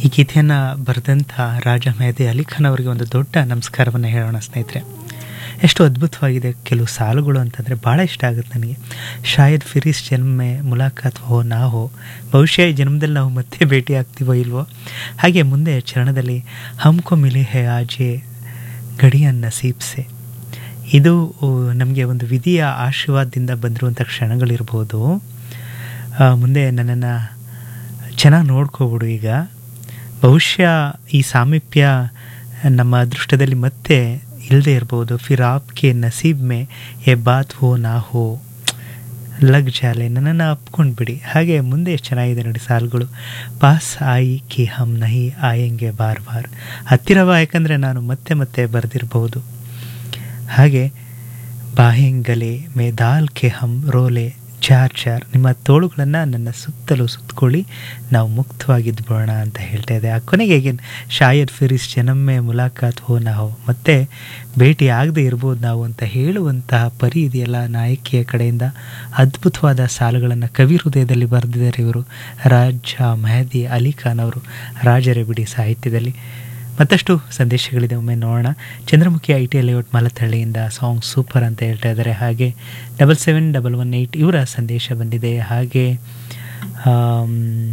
ಈ ಗೀತೆಯನ್ನು ಬರೆದಂಥ ರಾಜ ಮೆಹದಿ ಅಲಿ ಖಾನ್ ಅವರಿಗೆ ಒಂದು ದೊಡ್ಡ ನಮಸ್ಕಾರವನ್ನು ಹೇಳೋಣ ಸ್ನೇಹಿತರೆ ಎಷ್ಟು ಅದ್ಭುತವಾಗಿದೆ ಕೆಲವು ಸಾಲುಗಳು ಅಂತಂದರೆ ಭಾಳ ಇಷ್ಟ ಆಗುತ್ತೆ ನನಗೆ ಶಾಯದ್ ಫಿರಿಸ್ ಜನ್ಮೆ ಮುಲಾಖಾತ್ ಹೋ ನಾ ಹೋ ಬಹುಶಃ ಈ ಜನ್ಮದಲ್ಲಿ ನಾವು ಮತ್ತೆ ಭೇಟಿ ಆಗ್ತೀವೋ ಇಲ್ವೋ ಹಾಗೆ ಮುಂದೆ ಚರಣದಲ್ಲಿ ಹಮ್ಕೊ ಮಿಲಿ ಹೇ ಆಜೆ ಗಡಿಯನ್ ನಸೀಬ್ಸೆ ಇದು ನಮಗೆ ಒಂದು ವಿಧಿಯ ಆಶೀರ್ವಾದದಿಂದ ಬಂದಿರುವಂಥ ಕ್ಷಣಗಳಿರ್ಬೋದು ಆ, ಮುಂದೆ ನನ್ನನ್ನು ಚೆನ್ನಾಗಿ ನೋಡ್ಕೋಬಿಡು ಈಗ ಬಹುಶಃ ಈ ಸಾಮೀಪ್ಯ ನಮ್ಮ ಅದೃಷ್ಟದಲ್ಲಿ ಮತ್ತೆ ಇಲ್ಲದೆ ಇರ್ಬೋದು ಫಿರ್ ಆಪ್ಗೆ ನಸೀಬ್ ಮೇ ಎ ಬಾತ್ ಹೋ ನಾ ಹೋ ಲಗ್ ಜಾಲೆ ನನ್ನನ್ನು ಅಪ್ಕೊಂಡು ಬಿಡಿ ಹಾಗೆ ಮುಂದೆ ಎಷ್ಟು ಚೆನ್ನಾಗಿದೆ ನೋಡಿ ಸಾಲುಗಳು ಪಾಸ್ ಆಯಿ ಕಿ ಹಮ್ ನಹಿ ಆಯಂಗೆ ಬಾರ್ ಬಾರ್ ಹತ್ತಿರವ ಯಾಕಂದರೆ ನಾನು ಮತ್ತೆ ಮತ್ತೆ ಬರೆದಿರಬಹುದು ಹಾಗೆ ಬಾಹೆಂಗಲೆ ಮೇ ದಾಲ್ ಕೆ ಹಮ್ ರೋಲೆ ಚಾರ್ ಚಾರ್ ನಿಮ್ಮ ತೋಳುಗಳನ್ನು ನನ್ನ ಸುತ್ತಲೂ ಸುತ್ತಕೊಳ್ಳಿ ನಾವು ಮುಕ್ತವಾಗಿದ್ದು ಬಿಡೋಣ ಅಂತ ಹೇಳ್ತಾ ಇದೆ ಆ ಕೊನೆಗೆ ಹೇಗೇನು ಶಾಯದ್ ಫಿರಿಸ್ ಜನಮ್ಮೆ ಮುಲಾಖಾತ್ ಹೋ ನಾವು ಮತ್ತೆ ಭೇಟಿ ಆಗದೆ ಇರ್ಬೋದು ನಾವು ಅಂತ ಹೇಳುವಂತಹ ಪರಿ ಇದೆಯಲ್ಲ ನಾಯಕಿಯ ಕಡೆಯಿಂದ ಅದ್ಭುತವಾದ ಸಾಲುಗಳನ್ನು ಕವಿ ಹೃದಯದಲ್ಲಿ ಬರೆದಿದ್ದಾರೆ ಇವರು ರಾಜ ಮೆಹದಿ ಅಲಿ ಖಾನ್ ಅವರು ರಾಜರೇ ಬಿಡಿ ಸಾಹಿತ್ಯದಲ್ಲಿ ಮತ್ತಷ್ಟು ಸಂದೇಶಗಳಿದೆ ಒಮ್ಮೆ ನೋಡೋಣ ಚಂದ್ರಮುಖಿ ಐ ಟಿ ಲೇಔಟ್ ಮಲತಳ್ಳಿಯಿಂದ ಸಾಂಗ್ ಸೂಪರ್ ಅಂತ ಹೇಳ್ತಾ ಇದ್ದಾರೆ ಹಾಗೆ double seven double one eight ಇವರ ಸಂದೇಶ ಬಂದಿದೆ ಹಾಗೆ ಆಮ್,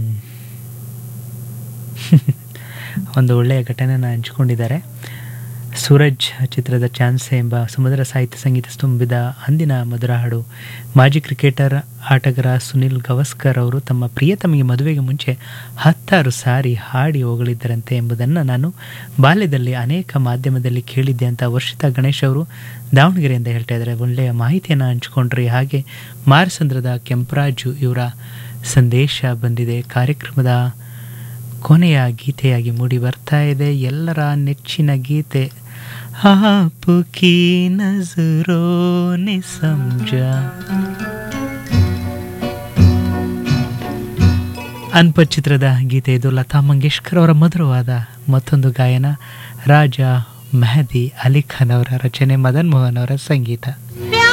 ಒಂದು ಒಳ್ಳೆಯ ಘಟನೆನ ಹಂಚಿಕೊಂಡಿದ್ದಾರೆ ಸೂರಜ್ ಚಿತ್ರದ ಚಾನ್ಸೆ ಎಂಬ ಸಮುದ್ರ ಸಾಹಿತ್ಯ ಸಂಗೀತ ತುಂಬಿದ ಅಂದಿನ ಮಧುರ ಹಾಡು ಮಾಜಿ ಕ್ರಿಕೆಟರ್ ಆಟಗಾರ ಸುನಿಲ್ ಗವಸ್ಕರ್ ಅವರು ತಮ್ಮ ಪ್ರಿಯತಮಿಗೆ ಮದುವೆಗೆ ಮುಂಚೆ ಹತ್ತಾರು ಸಾರಿ ಹಾಡಿ ಹೋಗಲಿದ್ದರಂತೆ ಎಂಬುದನ್ನು ನಾನು ಬಾಲ್ಯದಲ್ಲಿ ಅನೇಕ ಮಾಧ್ಯಮದಲ್ಲಿ ಕೇಳಿದ್ದೆ ಅಂತ ವರ್ಷಿತಾ ಗಣೇಶ್ ಅವರು ದಾವಣಗೆರೆಯಿಂದ ಹೇಳ್ತಾ ಇದ್ದಾರೆ ಒಳ್ಳೆಯ ಮಾಹಿತಿಯನ್ನು ಹಂಚಿಕೊಂಡ್ರಿ ಹಾಗೆ ಮಾರಸಂದ್ರದ ಕೆಂಪರಾಜು ಇವರ ಸಂದೇಶ ಬಂದಿದೆ ಕಾರ್ಯಕ್ರಮದ ಕೊನೆಯ ಗೀತೆಯಾಗಿ ಮೂಡಿ ಬರ್ತಾ ಇದೆ ಎಲ್ಲರ ನೆಚ್ಚಿನ ಗೀತೆ ಆಪುಕಿ ನಜರೋ ನೆ ಸಮಜ ಅನ್ಪತ್ ಚಿತ್ರದ ಗೀತೆ ಇದು ಲತಾ ಮಂಗೇಶ್ಕರ್ ಅವರ ಮಧುರವಾದ ಮತ್ತೊಂದು ಗಾಯನ ರಾಜ ಮೆಹದಿ ಅಲಿ ಖಾನ್ ಅವರ ರಚನೆ ಮದನ್ ಮೋಹನ್ ಅವರ ಸಂಗೀತ